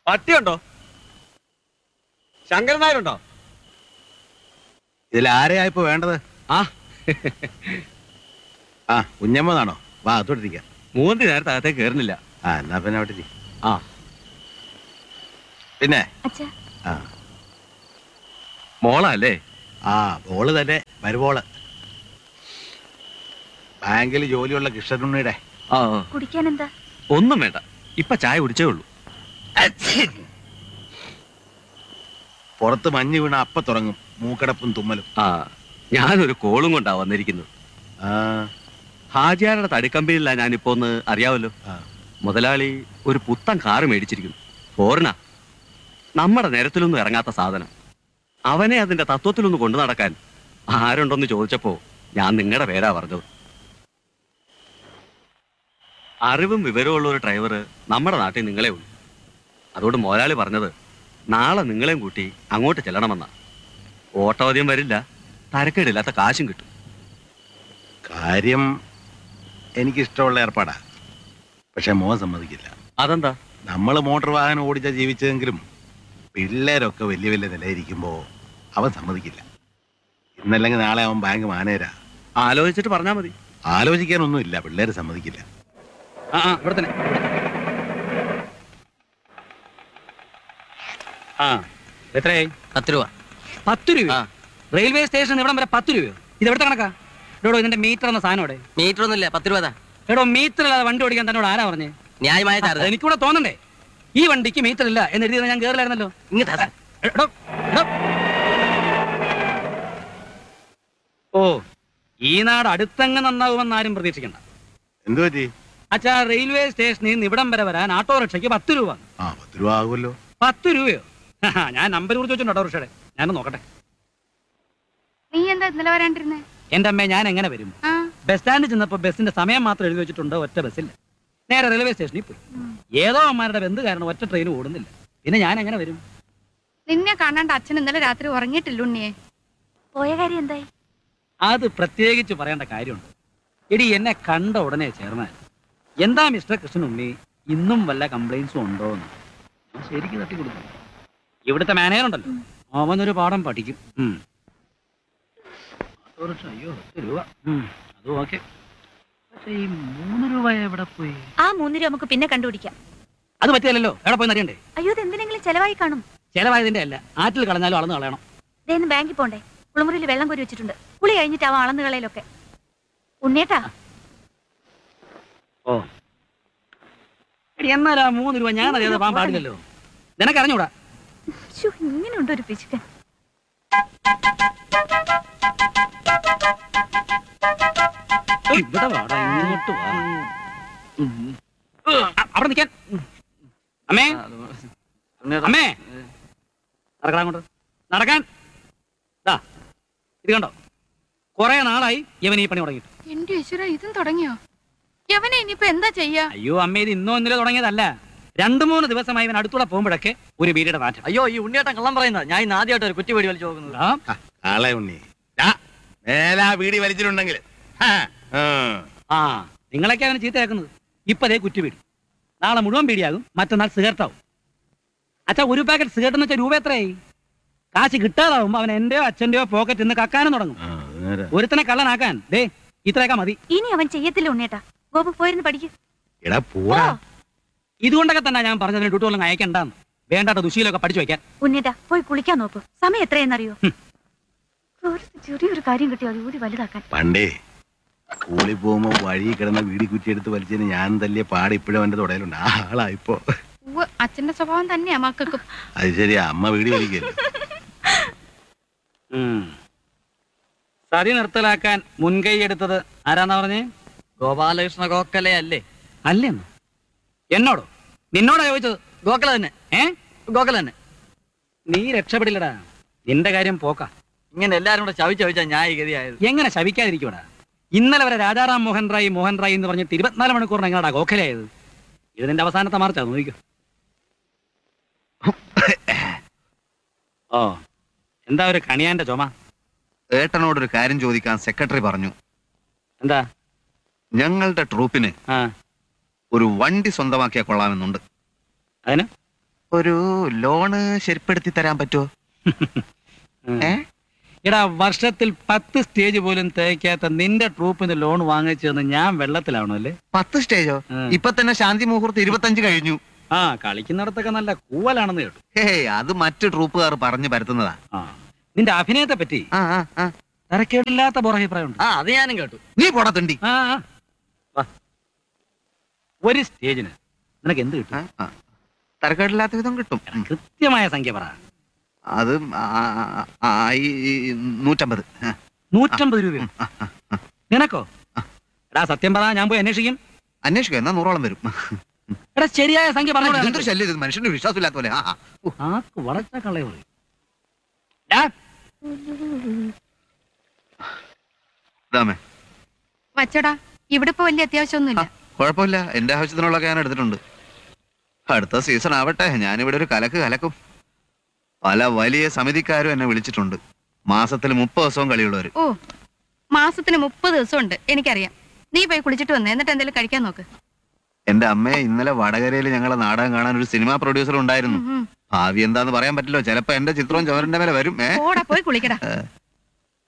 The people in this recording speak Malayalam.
പട്ടിയുണ്ടോ ശങ്കരൻ നായരുണ്ടോ ഇതിൽ ആരെയാ ഇപ്പൊ വേണ്ടത് ആ ആ കുഞ്ഞമ്മതാണോ വാ അതോട്ടിരിക്കാം മൂന്ന് നേരത്തെ അകത്തേക്ക് കയറുന്നില്ല ആ എന്നാ പിന്നെ അവിടെ ഇരി. ആ പിന്നെ അച്ഛാ ആ മോളല്ലേ ആ ബോള് തന്നെ വരുബോള് ബാങ്കിൽ ജോലിയുള്ള കൃഷ്ണനുണ്ണിയുടെ ആ കുടിക്കാൻ എന്താ ഒന്നും വേണ്ട ഇപ്പൊ ചായ കുടിച്ചേ ഉള്ളൂ പുറത്ത് മഞ്ഞ് വീണ അപ്പ തുടങ്ങും മൂക്കടപ്പും തുമ്മലും ആ ഞാനൊരു കോളും കൊണ്ടാ വന്നിരിക്കുന്നത് ആ ഹാജിയാരുടെ തടിക്കമ്പിയില്ല ഞാനിപ്പോ ഒന്ന് അറിയാവല്ലോ ആ. മുതലാളി ഒരു പുത്തൻ കാറ് മേടിച്ചിരിക്കുന്നു ഫോറിനാ നമ്മുടെ നിരത്തിലൊന്നും ഇറങ്ങാത്ത സാധനം അവനെ അതിന്റെ തത്വത്തിലൊന്ന് കൊണ്ടു നടക്കാൻ ആരുണ്ടെന്ന് ചോദിച്ചപ്പോ ഞാൻ നിങ്ങളുടെ പേരാ പറഞ്ഞത് അറിവും വിവരവും ഉള്ള ഒരു ഡ്രൈവർ നമ്മുടെ നാട്ടിൽ നിങ്ങളെ ഉള്ളൂ അതുകൊണ്ട് മുതലാളി പറഞ്ഞത് നാളെ നിങ്ങളെയും കൂട്ടി അങ്ങോട്ട് ചെല്ലണമെന്നാ ഓട്ടോദ്യം വരില്ല തരക്കേടില്ലാത്ത കാശും കിട്ടും കാര്യം എനിക്കിഷ്ടമുള്ള ഏർപ്പാടാ പക്ഷെ മോൻ സമ്മതിക്കില്ല അതെന്താ നമ്മൾ മോട്ടോർ വാഹനം ഓടിച്ചാ ജീവിച്ചതെങ്കിലും പിള്ളേരൊക്കെ വലിയ വലിയ നിലയിരിക്കുമ്പോ അവൻ സമ്മതിക്കില്ല ഇന്നല്ലെങ്കിൽ നാളെ അവൻ ബാങ്ക് മാനേരാ ആലോചിച്ചിട്ട് പറഞ്ഞാൽ മതി ആലോചിക്കാനൊന്നുമില്ല പിള്ളേര് സമ്മതിക്കില്ല ആ ആ ഇവിടെ തന്നെ ആ എത്രയായി പത്ത് രൂപ പത്ത് രൂപ ആ. റെയിൽവേ സ്റ്റേഷൻ ഇവിടം വരെ പത്ത് രൂപയോ ഇത് എവിടുത്തെ കണക്കാ എടോ ഇതിന്റെ മീറ്റർ എന്ന സാധനം ഇവിടെ മീറ്റർ ഒന്നുമില്ല പത്ത് രൂപ എടോ മീറ്റർ ഇല്ലാതെ വണ്ടി ഓടിക്കാൻ തന്നോട് ആരാ പറഞ്ഞേ ന്യായമായ ചാർജ് എനിക്കൂടെ തോന്നണ്ടേ ഈ വണ്ടിക്ക് മീറ്റർ ഇല്ല എന്ന് എഴുതിയത് ഞാൻ കേറില്ലായിരുന്നല്ലോ ഇങ്ങോട്ടാ എടോ, എടോ. ഓ ഈ നാട് അടുത്തങ്ങ് നന്നാവുമെന്ന് ആരും പ്രതീക്ഷിക്കണ്ട എന്തു പറ്റി അച്ഛാ റെയിൽവേ സ്റ്റേഷനിൽ നിന്ന് ഇവിടം വരെ വരാൻ ഓട്ടോറിക്ഷയ്ക്ക് പത്ത് രൂപ ആ പത്ത് രൂപ ആകുമല്ലോ പത്ത് രൂപയോ ഞാൻ നമ്പർ കുറിച്ച് വെച്ചിട്ടുണ്ട് ഓട്ടോറിക്ഷയുടെ ഞാനൊന്ന് നോക്കട്ടെ നീ എന്താ ഇന്നലെ വരാണ്ടിരുന്നേ എന്റെ അമ്മ ഞാൻ എങ്ങനെ വരും ആ ബസ് സ്റ്റാൻഡിൽ ചെന്നപ്പോ ബസിന്റെ സമയം മാത്രം എഴുതി വെച്ചിട്ടുണ്ട് ഒറ്റ ബസ്സില്ല നേരെ റെയിൽവേ സ്റ്റേഷനിൽ പോയി ഏതോ അമ്മമാരുടെ ബന്ധു കാരണം ഒറ്റ ട്രെയിൻ ഓടുന്നില്ല പിന്നെ ഞാൻ എങ്ങനെ വരും നിന്നെ കാണാണ്ട് അച്ഛൻ ഇന്നലെ രാത്രി ഉറങ്ങിയിട്ടില്ല ഉണ്ണിയെ പോയ കാര്യം എന്തായി അത് പ്രത്യേകിച്ച് പറയേണ്ട കാര്യമുണ്ട് എടി എന്നെ കണ്ട ഉടനെ ചേർന്നാൽ എന്താ മിസ്റ്റർ കൃഷ്ണനുണ്ണി ഇന്നും വല്ല കംപ്ലൈൻസും ഉണ്ടോ എന്ന് ഞാൻ ശരിക്കും തട്ടി കൊടുക്കും ഇവിടുത്തെ മാനേജർ ഉണ്ടല്ലോ അവനൊരു പാഠം പഠിക്കും ഉം. ഓട്ടോറിക്ഷ, അയ്യോ പത്ത് രൂപ ഉം, അതും ഓക്കെ പക്ഷേ ഈ മൂന്ന് രൂപ എവിടെ പോയി ആ മൂന്ന് രൂപ നമുക്ക് പിന്നെ കണ്ടുപിടിക്കാം അത് പറ്റിയല്ലോ എവിടെ പോയി അറിയണ്ടേ അയ്യോ ഇത് എന്തിനെങ്കിലും ചെലവായി കാണും ചെലവായതിന്റെ അല്ല ആറ്റിൽ കളഞ്ഞാലും അളന്ന് കളയണം ഇതേന്ന് ബാങ്കിൽ പോണ്ടേ കുളിമുറിയിൽ വെള്ളം കോരി വെച്ചിട്ടുണ്ട് കുളി കഴിഞ്ഞിട്ടാവും അളന്ന് കളയിലൊക്കെ ഉണ്ണിയേട്ടാ ഓ എടി എന്നാലാ മൂന്ന് രൂപ ഞാൻ അറിയാതെ പോകാൻ പാടില്ലല്ലോ നിനക്ക് അറിഞ്ഞൂടാ ശ്ശോ, ഇങ്ങനെയുണ്ട് ഒരു പിശുക്കൻ ഇവിടെ വാടാ ഇങ്ങോട്ട് വാ ഉം. അ- അവിടെ നിൽക്കാൻ അമ്മേ അമ്മേ നടക്കാൻ അങ്ങോട്ട് നടക്കാൻ ദാ ഇത് കണ്ടോ കുറെ നാളായി ഇവൻ ഈ പണി തുടങ്ങിയിട്ട് എന്റെ ഈശ്വര ഇതും തുടങ്ങിയോ യവനെ ഇനിയിപ്പോ എന്താ ചെയ്യാ അയ്യോ അമ്മ ഇത് ഇന്നോ ഇന്നലെ തുടങ്ങിയതല്ല രണ്ടു മൂന്ന് ദിവസമായി ഇവൻ അടുത്തൂടെ പോകുമ്പോഴൊക്കെ ഒരു വീടിയുടെ നാറ്റം അയ്യോ ഈ ഉണ്ണിയേട്ടൻ കള്ളം പറയുന്നത് ഞാൻ ഇന്ന് ആദ്യമായിട്ട് ഒരു കുറ്റി പേടി വലിച്ചു നോക്കുന്നത് ആ, ആ, ആളെ ഉണ്ണി ദാ, മേലാ വീടി വലിച്ചിട്ടുണ്ടെങ്കിൽ ഹാ, ആ. ആ നിങ്ങളൊക്കെ അവന് ചീത്തയാക്കുന്നത് ഇപ്പൊ അതേ കുറ്റി വീട് നാളെ മുഴുവൻ പീടിയാകും മറ്റന്നാൾ സിഗരറ്റാവും അച്ഛാ ഒരു പാക്കറ്റ് സിഗരറ്റ് എന്ന് വെച്ചാൽ രൂപ എത്രയായി കാശ് കിട്ടാതാവുമ്പോ അവൻ എന്റെയോ അച്ഛന്റെയോ പോക്കറ്റ് നിന്ന് കക്കാനും തുടങ്ങും ആ, അത് നേരാ. ഒരുത്തനെ കള്ളനാക്കാൻ ദേ ഇത്രയൊക്കെ മതി ഇനി അവൻ ചെയ്യത്തില്ല ഉണ്ണിയേട്ടാ ഗോപു പോയിരുന്ന് പഠിക്കും എടാ പോടാ ഇതുകൊണ്ടൊക്കെ തന്നെ ഞാൻ പറഞ്ഞതിന് ഡ്യൂട്ടികളും അയക്കണ്ടെന്ന് വേണ്ടാത്ത ദുശീലൊക്കെ പഠിച്ചു വെക്കാൻ ഉണ്ണിയേട്ടാ പോയി കുളിക്കാൻ നോക്കൂ സമയം എത്രയെന്നറിയോ ഒരു ചെറിയൊരു കാര്യം കിട്ടിയോ അത് കൂടി വലുതാക്കാൻ പണ്ടേ സ്കൂളിൽ പോകുമ്പോ വഴി കിടന്ന വീടി കുറ്റിയെടുത്ത് വലിച്ചതിന് ഞാൻ തല്ലിയ പാട് ഇപ്പോഴും എന്റെ തുടയിലുണ്ട് ആ ആളാ ഇപ്പൊ അച്ഛന്റെ സ്വഭാവം തന്നെയാ മക്കൾക്കും അത് ശരിയാ അമ്മ വീടി വലിക്കല്ലേ സതി നിർത്തലാക്കാൻ മുൻകൈ എടുത്തത് ആരാന്നാ പറഞ്ഞേ ഗോപാലകൃഷ്ണ ഗോഖലെ അല്ലേ അല്ലെന്ന് എന്നോടോ നിന്നോടാ ചോദിച്ചത് ഗോഖല തന്നെ ഏ ഗോഖല തന്നെ നീ രക്ഷപ്പെടില്ലടാ നിന്റെ കാര്യം പോക്ക ഇങ്ങനെ എല്ലാരും കൂടെ ചവി ചവിച്ചാ ഞാൻ ഈ ഗതിയായത് എങ്ങനെ ശവിക്കാതിരിക്കൂടാ ഇന്നലെ വരെ രാജാറാം മോഹൻ റായ് മോഹൻ റായ് എന്ന് പറഞ്ഞിട്ട് ഇരുപത്തിനാല് മണിക്കൂറിന് എങ്ങനെയാ ഗോഖലയായത് ഇത് നിന്റെ അവസാനത്തെ മാർച്ചാ നോക്കിക്കോ ഓ എന്താ ഒരു കണിയാന്റെ ചുമ ഏട്ടനോടൊരു കാര്യം ചോദിക്കാൻ സെക്രട്ടറി പറഞ്ഞു എന്താ ഞങ്ങളുടെ ട്രൂപ്പിന് ആ ഒരു വണ്ടി സ്വന്തമാക്കിയാൽ കൊള്ളാമെന്നുണ്ട് അതിന് ഒരു ലോണ് ശരിപ്പെടുത്തി തരാൻ പറ്റുമോ ഏ എടാ വർഷത്തിൽ പത്ത് സ്റ്റേജ് പോലും തേക്കാത്ത നിന്റെ ട്രൂപ്പിന് ലോൺ വാങ്ങിച്ചതെന്ന് ഞാൻ വെള്ളത്തിലാവണം അല്ലേ പത്ത് സ്റ്റേജോ ഉം. ഇപ്പൊ തന്നെ ശാന്തി മുഹൂർത്തം ഇരുപത്തഞ്ച് കഴിഞ്ഞു ആ കളിക്കുന്നിടത്തൊക്കെ നല്ല കൂവലാണെന്ന് കേട്ടു ഹേ അത് മറ്റു ട്രൂപ്പുകാർ പറഞ്ഞു പരത്തുന്നതാ ആ നിന്റെ അഭിനയത്തെ പറ്റി ആ ആ ആ തരക്കേടില്ലാത്ത പുറഭിപ്രായമുണ്ട് ആ അത് ഞാനും കേട്ടു നീ പോടാ തണ്ടി ആ ആ. വാ. ഒരു സ്റ്റേജിന് നിനക്ക് എന്ത് കിട്ടും ആ, ആ. തരക്കേടില്ലാത്ത വിധം കിട്ടും എടാ, കൃത്യമായ സംഖ്യ പറ അത് ആ, ആ, ആ, ഈ ഈ നൂറ്റമ്പത് ആ. നൂറ്റമ്പത് രൂപയോ നിനക്കോ എടാ സത്യം പറ ഞാൻ പോയി അന്വേഷിക്കും അന്വേഷിക്കുക എന്നാ നൂറോളം വരും എടാ ശരിയായ സംഖ്യ പറഞ്ഞു എന്തൊരു ശല്യം ഇത് മനുഷ്യന് വിശ്വാസമില്ലാത്ത പോലെ ആ ആ. ഉ, ആക്ക് വളച്ച കളയോ ഇതാമേ വച്ചടാ ഇവിടെ ഇപ്പൊ വലിയ അത്യാവശ്യമൊന്നുമില്ല കുഴപ്പമില്ല എന്റെ ആവശ്യത്തിനുള്ളതൊക്കെ ഞാൻ എടുത്തിട്ടുണ്ട് അടുത്ത സീസൺ ആവട്ടെ ഞാനിവിടെ ഒരു കലക്ക് കലക്കും പല വലിയ സമിതിക്കാരും എന്നെ വിളിച്ചിട്ടുണ്ട് മാസത്തിൽ മുപ്പത് ദിവസവും കളിയുള്ളവർ ഓ മാസത്തിന് മുപ്പത് ദിവസം ഉണ്ട് എനിക്കറിയാം നീ പോയി കുളിച്ചിട്ട് വന്നേ എന്നിട്ട് എന്തെങ്കിലും കഴിക്കാൻ നോക്ക് എന്റെ അമ്മയെ ഇന്നലെ വടകരയിൽ ഞങ്ങളെ നാടകം കാണാൻ ഒരു സിനിമാ പ്രൊഡ്യൂസർ ഉണ്ടായിരുന്നു ഉം, ഉം. ഭാവി എന്താന്ന് പറയാൻ പറ്റില്ലോ ചിലപ്പോ എന്റെ ചിത്രവും ചുവരന്റെ മേലെ വരും ഏ പോടാ പോയി കുളിക്കടാ